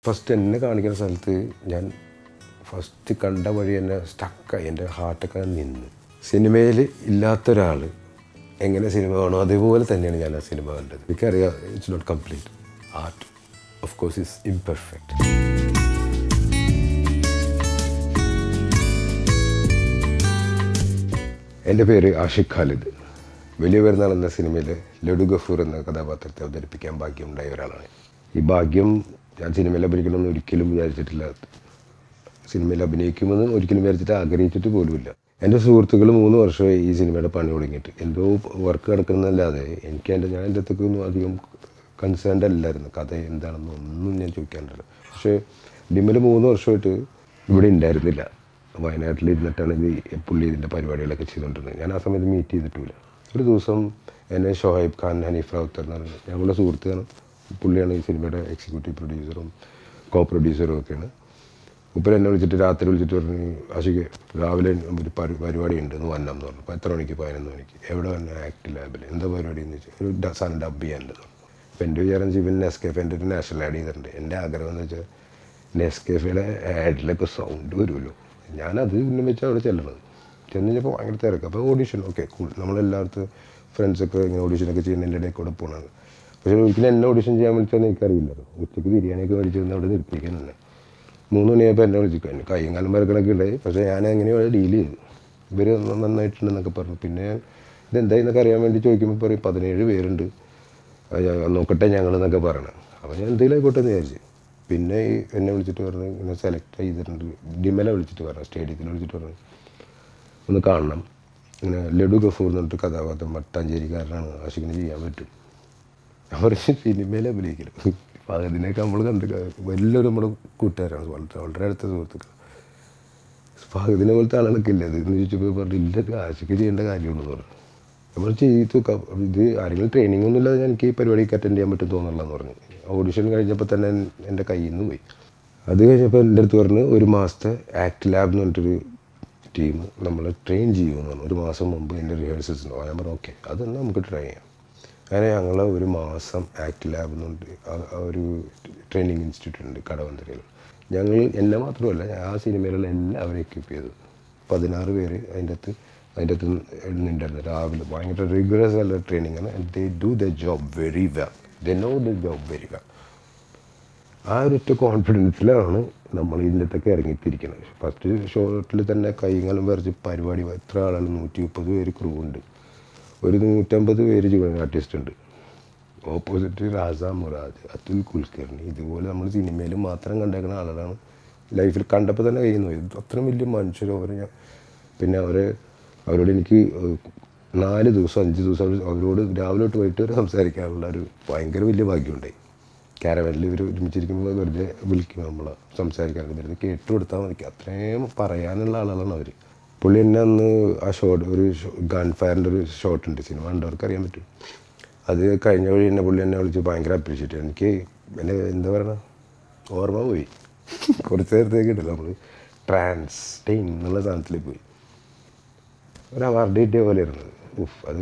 first എന്നെ കാണിക്കുന്ന സ്ഥലത്ത് ഞാൻ ഫസ്റ്റ് കണ്ട വഴി എന്നെ സ്റ്റക്കായി എൻ്റെ ഹാർട്ടൊക്കെ നിന്ന് സിനിമയിൽ ഇല്ലാത്ത ഒരാൾ എങ്ങനെ സിനിമ കാണും അതേപോലെ തന്നെയാണ് ഞാൻ ആ സിനിമ കണ്ടത് എനിക്കറിയാം it's not complete art of course is imperfect എൻ്റെ പേര് ആഷിഖ് ഖാലിദ് വലിയ പെരുന്നാൾ എന്ന സിനിമയിൽ ലഡു ഗഫൂർ എന്ന കഥാപാത്രത്തെ അവതരിപ്പിക്കാൻ ഭാഗ്യമുണ്ടായ ഒരാളാണ് ഈ ഭാഗ്യം ഞാൻ സിനിമയിൽ അഭിനയിക്കണമെന്ന് ഒരിക്കലും വിചാരിച്ചിട്ടില്ല സിനിമയിൽ അഭിനയിക്കുമെന്ന് ഒരിക്കലും വിചാരിച്ചിട്ട് ആഗ്രഹിച്ചിട്ട് പോലുമില്ല എൻ്റെ സുഹൃത്തുക്കൾ മൂന്ന് വർഷമായി ഈ സിനിമയുടെ പണി തുടങ്ങിയിട്ട് എന്തോ വർക്ക് കിടക്കുന്നതല്ലാതെ എനിക്ക് എൻ്റെ ഞാൻ എൻ്റെ അടുത്തേക്കൊന്നും അധികം കൺസേൺഡ് അല്ലായിരുന്നു കഥ എന്താണെന്ന് ഒന്നും ഞാൻ ചോദിക്കാനില്ല പക്ഷേ ഡിമ്മിൽ മൂന്ന് വർഷമായിട്ട് ഇവിടെ ഉണ്ടായിരുന്നില്ല വയനാട്ടിൽ ഇരുന്നിട്ടാണ് ഇത് പുള്ളി ഇതിൻ്റെ പരിപാടികളൊക്കെ ചെയ്തുകൊണ്ടിരുന്നത് ഞാൻ ആ സമയത്ത് മീറ്റ് ചെയ്തിട്ടില്ല ഒരു ദിവസം എന്നെ ഷോഹൈബ് ഖാൻ ഹനീഫ് റാവുത്തർ എന്ന് പറഞ്ഞത് ഞങ്ങളുടെ സുഹൃത്തുക്കാണ് പുള്ളിയാണ് ഈ സിനിമയുടെ എക്സിക്യൂട്ടീവ് പ്രൊഡ്യൂസറും കോ പ്രൊഡ്യൂസറും ഒക്കെയാണ് ഉപ്പർ എന്നെ വിളിച്ചിട്ട് രാത്രി വിളിച്ചിട്ട് പറഞ്ഞു ആഷിക്ക് രാവിലെ ഒരു പരി- പരിപാടി ഉണ്ട് എന്ന് വരണം എന്ന് പറഞ്ഞു അപ്പോൾ എത്ര മണിക്ക് പതിനൊന്ന് മണിക്ക് എവിടെ വന്ന ആക്ട് ലാബിൽ എന്താ പരിപാടി എന്ന് ചോദിച്ചാൽ ഒരു ഡ- സാധനം ഡബ് ചെയ്യാനുണ്ട് എന്ന് പറഞ്ഞു അപ്പോൾ എൻ്റെ വിചാരം ജീവൻ നെസ്കേഫേൻ്റെ ഒരു നാഷണൽ ആഡ് ചെയ്തിട്ടുണ്ട് എൻ്റെ ആഗ്രഹം എന്ന് വെച്ചാൽ നെസ്കേഫയുടെ ആഡിലൊക്കെ സൗണ്ട് വരുമല്ലോ ഞാനത് പിന്നെ വെച്ചാൽ അവിടെ ചെല്ലണത് ചെന്ന് കഴിഞ്ഞപ്പോൾ ഭയങ്കര തിരക്ക് അപ്പോൾ ഓഡീഷൻ ഓക്കെ കൂൾ നമ്മളെല്ലായിടത്തും ഫ്രണ്ട്സൊക്കെ ഇങ്ങനെ ഓഡീഷനൊക്കെ ചെയ്യുന്നതിൻ്റെ ഇടയിൽ കൂടെ പോകണത് പക്ഷേ ഒരിക്കലും എന്നെ ഓഡീഷൻ ചെയ്യാൻ വിളിച്ചതെന്ന് എനിക്കറിയില്ലായിരുന്നു ഉച്ചയ്ക്ക് ബിരിയാണിയൊക്കെ മേടിച്ച് വന്ന് അവിടെ നിർത്തിക്കാൻ തന്നെ മൂന്ന് മണിയായപ്പോൾ എന്നെ വിളിച്ചു എന്നെ കൈയും കാലം മരക്കണൊക്കെ ഉണ്ടായി പക്ഷേ ഞാൻ എങ്ങനെയോ ഡീൽ ചെയ്തു ഇവർ നന്നായിട്ടുണ്ടെന്നൊക്കെ പറഞ്ഞു പിന്നെ ഇതെന്തായെന്നൊക്കെ അറിയാൻ വേണ്ടി ചോദിക്കുമ്പോൾ പറയും പതിനേഴ് പേരുണ്ട് അത് ഞാൻ നോക്കട്ടെ ഞങ്ങളെന്നൊക്കെ പറയണം അപ്പോൾ ഞാൻ എന്തെങ്കിലും ആയിക്കോട്ടെ എന്ന് വിചാരിച്ചു പിന്നെ ഈ എന്നെ വിളിച്ചിട്ട് പറഞ്ഞു ഇങ്ങനെ സെലക്ട് ചെയ്തിട്ടുണ്ട് ഡിമല വിളിച്ചിട്ട് പറഞ്ഞു സ്റ്റേഡിയത്തിൽ വിളിച്ചിട്ട് പറഞ്ഞു ഒന്ന് കാണണം ഇങ്ങനെ ലഡു ഗഫൂർ എന്ന് പറഞ്ഞിട്ട് കഥാപാത്രം മട്ടാഞ്ചേരിക്കാരനാണ് ആഷിക്കിന് ചെയ്യാൻ പറ്റും ഞാൻ പറഞ്ഞു സിനിമയിൽ അഭിനയിക്കലും അപ്പം അതിനൊക്കെ നമ്മൾ കണ്ട് എല്ലാവരും നമ്മുടെ കൂട്ടുകാരാണ് വളരെ വളരെ അടുത്ത സുഹൃത്തുക്കൾ ഫഹദിനെ പോലത്തെ ആളുകളൊക്കെ ഇല്ല ഇത് എന്ന് ചോദിച്ചപ്പോൾ പറഞ്ഞു ഇല്ല ഇത് ആശയ്ക്ക് ചെയ്യേണ്ട കാര്യമുണ്ടെന്ന് പറഞ്ഞു നമ്മൾ ചെയ്തു ക- ഇത് ആരെങ്കിലും ട്രെയിനിങ് ഒന്നും ഇല്ലാതെ എനിക്ക് ഈ പരിപാടിക്ക് അറ്റൻഡ് ചെയ്യാൻ പറ്റും തോന്നുന്നില്ലെന്ന് പറഞ്ഞു ഓഡിഷൻ കഴിഞ്ഞപ്പോൾ തന്നെ എൻ്റെ കയ്യിൽ നിന്ന് പോയി അത് കഴിഞ്ഞപ്പോൾ എൻ്റെ അടുത്ത് പറഞ്ഞ് ഒരു മാസത്തെ ആക്ട് ലാബ് എന്ന് പറഞ്ഞിട്ടൊരു ടീം നമ്മളെ ട്രെയിൻ ചെയ്യുമെന്ന് പറഞ്ഞു ഒരു മാസം മുമ്പ് എൻ്റെ റിഹേഴ്സൽസ് ഉണ്ടാവും ഞാൻ പറഞ്ഞു ഓക്കെ അതൊന്നും നമുക്ക് ട്രൈ ചെയ്യാം അങ്ങനെ ഞങ്ങൾ ഒരു മാസം ആക്ട് ലാബ് എന്ന് പറഞ്ഞിട്ട് ആ- ആ ഒരു ട്രെയിനിങ് ഇൻസ്റ്റിറ്റ്യൂട്ട് ഉണ്ട് കടവന്തരയിൽ ഞങ്ങൾ എന്നെ മാത്രമല്ല ആ സിനിമയിലുള്ള എല്ലാവരും എക്യൂപ്പ് ചെയ്തു പതിനാറ് പേര് അതിൻ്റെ അകത്ത് അതിൻ്റെ അകത്ത് ഉണ്ടായിരുന്നു രാവിലെ ഭയങ്കര റിഗറസ് ആയിട്ടുള്ള ട്രെയിനിങ് ആണ് they do the job very well the know the job very well ആ ഒരൊറ്റ കോൺഫിഡൻസിലാണ് നമ്മൾ ഇതിൻ്റെത്തൊക്കെ ഇറങ്ങിത്തിരിക്കുന്നത് ഫസ്റ്റ് ഷോട്ടിൽ തന്നെ കൈകാലം വരച്ച് പരിപാടി എത്ര ആളാണ് നൂറ്റി മുപ്പത് പേര് ക്രൂ ഉണ്ട് ഒരു നൂറ്റമ്പത് പേര് ജൂനിയർ ആർട്ടിസ്റ്റ് ഉണ്ട് ഓപ്പോസിറ്റ് രാജ മുറാദ് അതുൽ കുൽക്കർണി ഇതുപോലെ നമ്മൾ സിനിമയിൽ മാത്രം കണ്ടേക്കുന്ന ആളുകളാണ് ലൈഫിൽ കണ്ടപ്പോൾ തന്നെ കഴിയുന്നു ഇത് അത്രയും വലിയ മനുഷ്യർ അവർ ഞാൻ പിന്നെ അവരെ അവരോട് എനിക്ക് ഏഹ്, നാല് ദിവസം അഞ്ച് ദിവസം അവർ- അവരോട് രാവിലെ തൊട്ട് വൈകിട്ട് വരെ സംസാരിക്കാനുള്ള ഒരു ഭയങ്കര വലിയ ഭാഗ്യമുണ്ടായി കാരവനിൽ ഇവർ ഒരുമിച്ചിരിക്കുമ്പോൾ വെറുതെ വിളിക്കും നമ്മളെ സംസാരിക്കാനൊക്കെ വെറുതെ കേട്ട് കൊടുത്താൽ മതി അത്രയും പറയാനുള്ള ആളുകളാണ് അവർ പുള്ളി എന്നെ അന്ന് ആ ഷോട്ട് ഒരു ഗൺ ഫയറിൻ്റെ ഒരു ഷോട്ട് ഉണ്ട് സിനിമ കണ്ടവർക്ക് അറിയാൻ പറ്റും അത് കഴിഞ്ഞ വഴി എന്നെ പുള്ളി എന്നെ വിളിച്ച് ഭയങ്കര അപ്രീഷിയേറ്റ് ചെയ്തു എനിക്ക് എന്നെ എന്താ പറയണ ഓർമ്മ പോയി കുറച്ച് നേരത്തേക്ക് ഇട്ടില്ല നമ്മൾ ട്രാൻസ്റ്റെയിൻ എന്നുള്ള സാധനത്തിലേക്ക് പോയി ഒരു അവാർഡ് കിട്ടിയ പോലെ ഇരുന്നത് ഉഫ് അത്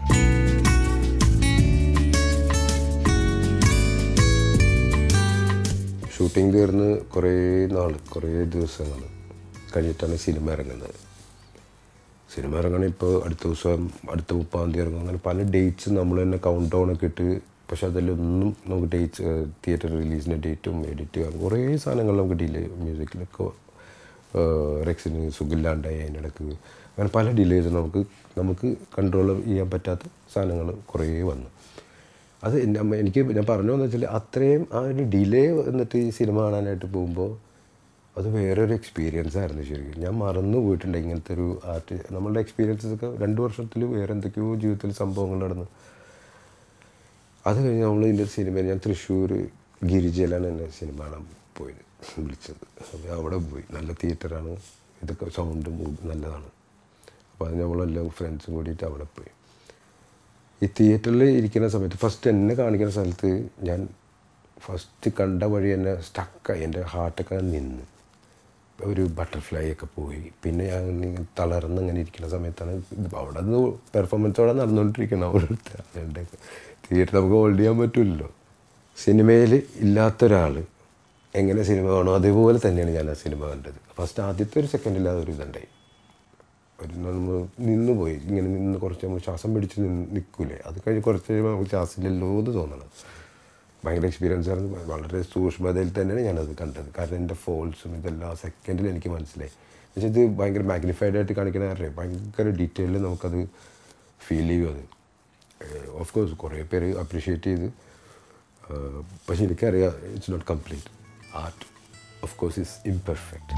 ഷൂട്ടിംഗ് തീർന്ന് കുറേ നാൾ കുറേ ദിവസങ്ങൾ കഴിഞ്ഞിട്ടാണ് സിനിമ ഇറങ്ങുന്നത് സിനിമ ഇറങ്ങണ ഇപ്പോൾ അടുത്ത ദിവസം അടുത്ത മുപ്പാം തീയതി ഇറങ്ങും അങ്ങനെ പല ഡേറ്റ്സ് നമ്മൾ തന്നെ കൗണ്ട് ഡൗൺ ഒക്കെ ഇട്ട് പക്ഷെ അതിലൊന്നും നമുക്ക് ഡേറ്റ്സ് തിയേറ്റർ റിലീസിൻ്റെ ഡേറ്റും എഡിറ്റ് കുറേ സാധനങ്ങൾ നമുക്ക് ഡിലേ മ്യൂസിക്കിലൊക്കെ റെക്സിന് സുഖില്ലാണ്ടായി അതിൻ്റെ ഇടയ്ക്ക് അങ്ങനെ പല ഡിലേസ് നമുക്ക് നമുക്ക് കൺട്രോൾ ചെയ്യാൻ പറ്റാത്ത സാധനങ്ങൾ കുറേ വന്നു അത് നമ്മ- എനിക്ക് ഞാൻ പറഞ്ഞു എന്ന് വെച്ചാൽ അത്രയും ആ ഒരു ഡിലേ വന്നിട്ട് ഈ സിനിമ കാണാനായിട്ട് പോകുമ്പോൾ അത് വേറൊരു എക്സ്പീരിയൻസ് ആയിരുന്നു ശരിക്കും ഞാൻ മറന്നു പോയിട്ടുണ്ട് ഇങ്ങനത്തെ ഒരു ആർട്ട് നമ്മളുടെ എക്സ്പീരിയൻസസ് ഒക്കെ രണ്ട് വർഷത്തിൽ വേറെ എന്തൊക്കെയോ ജീവിതത്തിൽ സംഭവങ്ങൾ നടന്നു അത് കഴിഞ്ഞ് നമ്മൾ ഇതിൻ്റെ സിനിമ ഞാൻ തൃശ്ശൂർ ഗിരിജയിലാണ് എന്നെ സിനിമ കാണാൻ പോയത് വിളിച്ചത് അപ്പോൾ അവിടെ പോയി നല്ല തിയേറ്ററാണ് ഇതൊക്കെ സൗണ്ടും നല്ലതാണ് അപ്പോൾ അത് നമ്മളെല്ലാം ഫ്രണ്ട്സും കൂടിയിട്ട് അവിടെ പോയി ഈ തിയേറ്ററിൽ ഇരിക്കുന്ന സമയത്ത് ഫസ്റ്റ് എന്നെ കാണിക്കുന്ന സ്ഥലത്ത് ഞാൻ ഫസ്റ്റ് കണ്ട വഴി എന്നെ സ്റ്റക്കായി എൻ്റെ ഹാർട്ടൊക്കെ നിന്ന് ഒരു ബട്ടർഫ്ലൈ ഒക്കെ പോയി പിന്നെ ഞാൻ ഇങ്ങനെ തളർന്ന് ഇങ്ങനെ ഇരിക്കുന്ന സമയത്താണ് ഇത് അവിടെ നിന്ന് പെർഫോമൻസോടെ നടന്നുകൊണ്ടിരിക്കണം ഓരോരുത്തർ എൻ്റെ തിയേറ്റർ നമുക്ക് ഹോൾഡ് ചെയ്യാൻ പറ്റില്ലല്ലോ സിനിമയിൽ ഇല്ലാത്ത ഒരാൾ എങ്ങനെ സിനിമ കാണും അതേപോലെ തന്നെയാണ് ഞാൻ ആ സിനിമ കണ്ടത് ഫസ്റ്റ് ആദ്യത്തെ ഒരു സെക്കൻഡിൽ അതൊരു ഇതുണ്ടായി ഒരു നമ്മൾ നിന്ന് പോയി ഇങ്ങനെ നിന്ന് കുറച്ച് നമ്മൾ ശ്വാസം പിടിച്ച് നിന്ന് നിൽക്കൂലേ അത് കഴിഞ്ഞ് കുറച്ച് കഴിയുമ്പോൾ നമുക്ക് ശ്വാസമില്ലല്ലോ എന്ന് തോന്നണം ഭയങ്കര എക്സ്പീരിയൻസ് ആയിരുന്നു വളരെ സൂക്ഷ്മതയിൽ തന്നെയാണ് ഞാനത് കണ്ടത് കാരണം എൻ്റെ ഫോൾസും ഇതെല്ലാം സെക്കൻഡിൽ എനിക്ക് മനസ്സിലായി പക്ഷേ ഇത് ഭയങ്കര മാഗ്നിഫൈഡ് ആയിട്ട് കാണിക്കുന്ന കാരണം ഭയങ്കര ഡീറ്റെയിലിൽ നമുക്കത് ഫീൽ ചെയ്യും അത് ഓഫ് കോഴ്സ് കുറേ പേര് അപ്രീഷിയേറ്റ് ചെയ്ത് ഏഹ് പക്ഷേ എനിക്കറിയാം it's not complete art of course is imperfect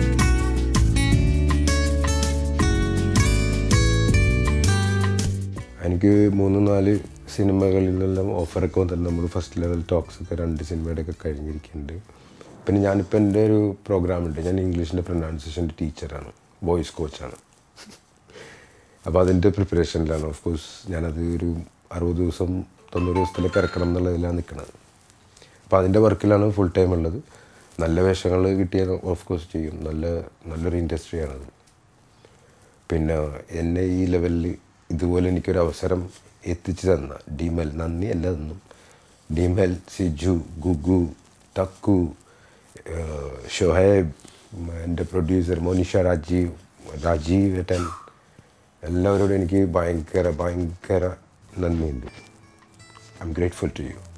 എനിക്ക് മൂന്ന് നാല് സിനിമകളിൽ നിന്നെല്ലാം ഓഫറൊക്കെ വന്നിട്ട് നമ്മൾ ഫസ്റ്റ് ലെവൽ ടോക്സ് ഒക്കെ രണ്ട് സിനിമയുടെ ഒക്കെ കഴിഞ്ഞിരിക്കുന്നുണ്ട് പിന്നെ ഞാനിപ്പോൾ എൻ്റെ ഒരു പ്രോഗ്രാം ഉണ്ട് ഞാൻ ഇംഗ്ലീഷിൻ്റെ പ്രൊനൗൺസിയേഷൻ്റെ ടീച്ചറാണ് വോയിസ് കോച്ചാണ് അപ്പോൾ അതിൻ്റെ പ്രിപ്പറേഷനിലാണ് ഓഫ് കോഴ്സ് ഞാനത് ഒരു അറുപത് ദിവസം തൊണ്ണൂറ് ദിവസത്തിലേക്ക് ഇറക്കണം എന്നുള്ളതിലാണ് നിൽക്കുന്നത് അപ്പോൾ അതിൻ്റെ വർക്കിലാണ് ഫുൾ ടൈം ഉള്ളത് നല്ല വേഷങ്ങൾ കിട്ടിയാൽ ഓഫ് കോഴ്സ് ചെയ്യും നല്ല നല്ലൊരു ഇൻഡസ്ട്രിയാണത് പിന്നെ എന്നെ ഈ ലെവലിൽ ഇതുപോലെ എനിക്കൊരു അവസരം എത്തിച്ചു തന്ന ഡിമെൽ നന്ദി അല്ല തന്നും ഡിമെൽ സിജു ഗുഗു തക്കു ഏഹ് ഷൊഹേബ് എൻ്റെ പ്രൊഡ്യൂസർ മോനിഷ രാജീവ് രാജീവ് ഏട്ടൻ എല്ലാവരോടും എനിക്ക് ഭയങ്കര ഭയങ്കര നന്ദിയുണ്ട് I am grateful to U